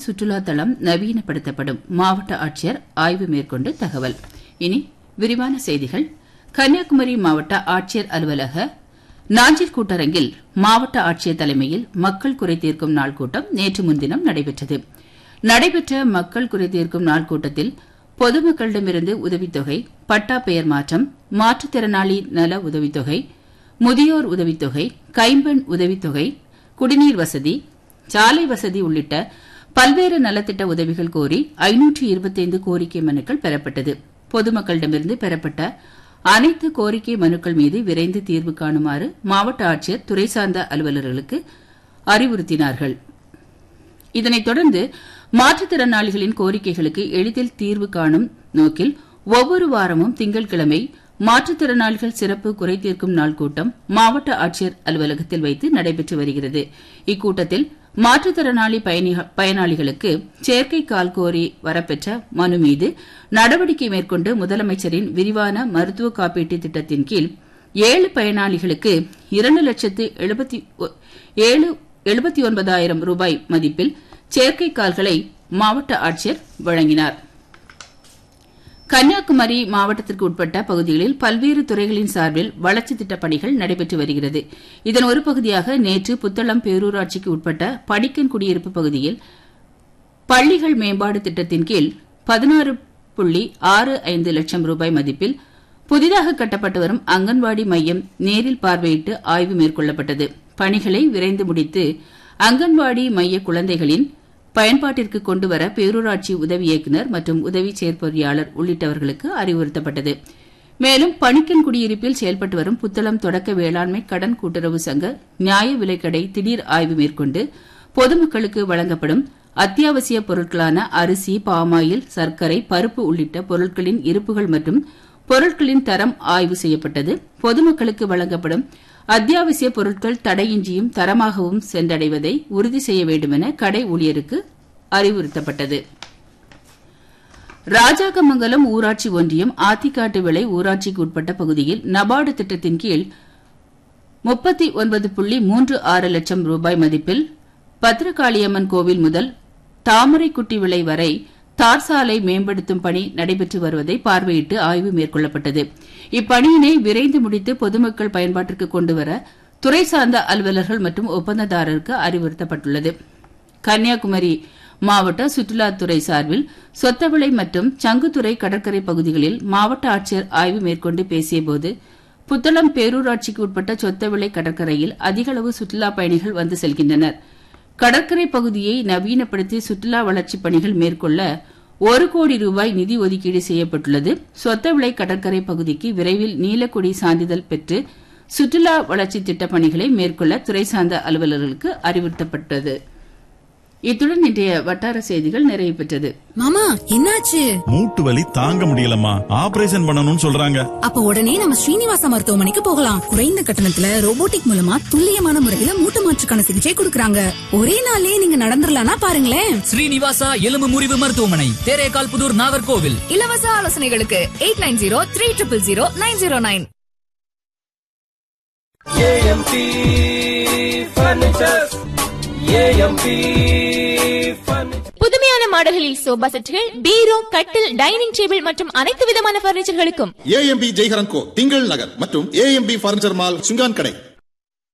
சுற்றுலா தளம் நவீனப்படுத்தப்படும் மாவட்ட ஆட்சியர் ஆய்வு மேற்கொண்டு தகவல் இனி விரிவான செய்திகள் கன்னியாகுமரி மாவட்ட ஆட்சியர் அலுவலக நாஞ்சில் கூட்டரங்கில் மாவட்ட ஆட்சியர் தலைமையில் மக்கள் குறை தீர்க்கும் நாள் கூட்டம் நேற்று முன்தினம் நடைபெற்றது நடைபெற்ற மக்கள் குறை தீர்க்கும் நாள் கூட்டத்தில் பொதுமக்களிடமிருந்து உதவித்தொகை பட்டா பெயர் மாற்றம் மாற்றுத்திறனாளி நல உதவித்தொகை முதியோர் உதவித்தொகை கைம்பெண் உதவித்தொகை குடிநீர் வசதி சாலை வசதி உள்ளிட்ட பல்வேறு நலத்திட்ட உதவிகள் கோரி ஐநூற்று இருபத்தைந்து கோரிக்கை மனுக்கள் பெறப்பட்டது பொதுமக்களிடமிருந்து பெறப்பட்ட அனைத்து கோரிக்கை மனுக்கள் மீது விரைந்து தீர்வு காணுமாறு மாவட்ட ஆட்சியர் துறை சார்ந்த அலுவலர்களுக்கு அறிவுறுத்தினார்கள் இதனைத் தொடர்ந்து மாற்றுத்திறனாளிகளின் கோரிக்கைகளுக்கு எளிதில் தீர்வு காணும் நோக்கில் ஒவ்வொரு வாரமும் திங்கட்கிழமை மாற்றுத்திறனாளிகள் சிறப்பு குறை தீர்க்கும் நாள் கூட்டம் மாவட்ட ஆட்சியர் அலுவலகத்தில் வைத்து நடைபெற்று வருகிறது இக்கூட்டத்தில் மாற்றுத்திறனாளி பயனாளிகளுக்கு செயற்கை கால் கோரி வரப்பெற்ற மனு மீது நடவடிக்கை மேற்கொண்டு முதலமைச்சரின் விரிவான மருத்துவ காப்பீட்டு திட்டத்தின் கீழ் ஏழு பயனாளிகளுக்கு இரண்டு லட்சத்து எழுபத்தி ஒன்பதாயிரம் ரூபாய் மதிப்பில் செயற்கை கால்களை மாவட்ட ஆட்சியர் வழங்கினார் கன்னியாகுமரி மாவட்டத்திற்கு உட்பட்ட பகுதிகளில் பல்வேறு துறைகளின் சார்பில் வளர்ச்சித் திட்டப் பணிகள் நடைபெற்று வருகிறது இதன் ஒரு பகுதியாக நேற்று புத்தளம் பேரூராட்சிக்கு உட்பட்ட படிக்கன் குடியிருப்பு பகுதியில் பள்ளிகள் மேம்பாடு திட்டத்தின் கீழ் பதினாறு புள்ளி ஆறு ஐந்து லட்சம் ரூபாய் மதிப்பில் புதிதாக கட்டப்பட்டு வரும் அங்கன்வாடி மையம் நேரில் பார்வையிட்டு ஆய்வு மேற்கொள்ளப்பட்டது பணிகளை விரைந்து முடித்து அங்கன்வாடி மைய குழந்தைகளின் பயன்பாட்டிற்கு கொண்டுவர பேரூராட்சி உதவி இயக்குநர் மற்றும் உதவி செயற்பொறியாளர் உள்ளிட்டவர்களுக்கு அறிவுறுத்தப்பட்டது மேலும் பணிக்கன் குடியிருப்பில் செயல்பட்டு வரும் புத்தளம் தொடக்க வேளாண்மை கடன் கூட்டுறவு சங்க நியாய விலைக்கடை திடீர் ஆய்வு மேற்கொண்டு பொதுமக்களுக்கு வழங்கப்படும் அத்தியாவசிய பொருட்களான அரிசி பாமாயில் சர்க்கரை பருப்பு உள்ளிட்ட பொருட்களின் இருப்புகள் மற்றும் பொருட்களின் தரம் ஆய்வு செய்யப்பட்டது பொதுமக்களுக்கு வழங்கப்படும் அத்தியாவசிய பொருட்கள் தடையின்றியும் தரமாகவும் சென்றடைவதை உறுதி செய்ய வேண்டுமென கடை ஊழியருக்கு அறிவுறுத்தப்பட்டது ராஜாக்கமங்கலம் ஊராட்சி ஒன்றியம் ஆத்திக்காட்டு விளை ஊராட்சிக்கு உட்பட்ட பகுதியில் நபார்டு திட்டத்தின் கீழ் முப்பத்தி ஒன்பது புள்ளி மூன்று ஆறு லட்சம் ரூபாய் மதிப்பில் பத்திரகாளியம்மன் கோவில் முதல் தாமரைக்குட்டி விளை வரை தார் சாலை மேம்படுத்தும் பணி நடைபெற்று வருவதை பார்வையிட்டு ஆய்வு மேற்கொள்ளப்பட்டது இப்பணியினை விரைந்து முடித்து பொதுமக்கள் பயன்பாட்டிற்கு கொண்டுவர துறை சார்ந்த அலுவலர்கள் மற்றும் ஒப்பந்ததாரருக்கு அறிவுறுத்தப்பட்டுள்ளது கன்னியாகுமரி மாவட்ட சுற்றுலாத்துறை சார்பில் சொத்தவிளை மற்றும் சங்குத்துறை கடற்கரை பகுதிகளில் மாவட்ட ஆட்சியர் ஆய்வு மேற்கொண்டு பேசியபோது புத்தளம் பேரூராட்சிக்கு உட்பட்ட சொத்தவிளை கடற்கரையில் அதிகளவு சுற்றுலாப் பயணிகள் வந்து செல்கின்றனர் கடற்கரை பகுதியை நவீனப்படுத்தி சுற்றுலா வளர்ச்சிப் பணிகள் மேற்கொள்ள ஒரு கோடி ரூபாய் நிதி ஒதுக்கீடு செய்யப்பட்டுள்ளது சொத்தவிளை கடற்கரை பகுதிக்கு விரைவில் நீலக்கொடி சான்றிதழ் பெற்று சுற்றுலா வளர்ச்சி திட்டப் பணிகளை மேற்கொள்ள துறை சார்ந்த அலுவலர்களுக்கு அறிவுறுத்தப்பட்டது இத்துடன் இன்றைய வட்டார செய்திகள் நிறைவு பெற்றது மாமா என்னாச்சு மூட்டு வலி தாங்க முடியலம்மா ஆபரேஷன் பண்ணணும்னு சொல்றாங்க அப்ப உடனே நம்ம ஸ்ரீனிவாச மருத்துவமனைக்கு போகலாம் குறைந்த கட்டணத்துல ரோபோட்டிக் மூலமா துல்லியமான முறையில மூட்டு மாற்றுக்கான சிகிச்சை கொடுக்கறாங்க ஒரே நாள்லயே நீங்க நடந்துடலாம்னா பாருங்களேன் ஸ்ரீனிவாசா எலும்பு முறிவு மருத்துவமனை தேரேகால் புதூர் நாகர்கோவில் இலவச ஆலோசனைகளுக்கு eight nine zero three triple zero nine zero nine AMP furnitures AMP furniture புதுமையான மாடல்களில் சோபா செட்டுகள் பீரோ கட்டில் டைனிங் டேபிள் மற்றும் அனைத்து விதமான பர்னிச்சர்களுக்கும் ஏஎம்பி ஜெய்ஹரன் கோ திங்கள் நகர் மற்றும் ஏஎம்பி பர்னிச்சர் மால் சுங்கான் கடை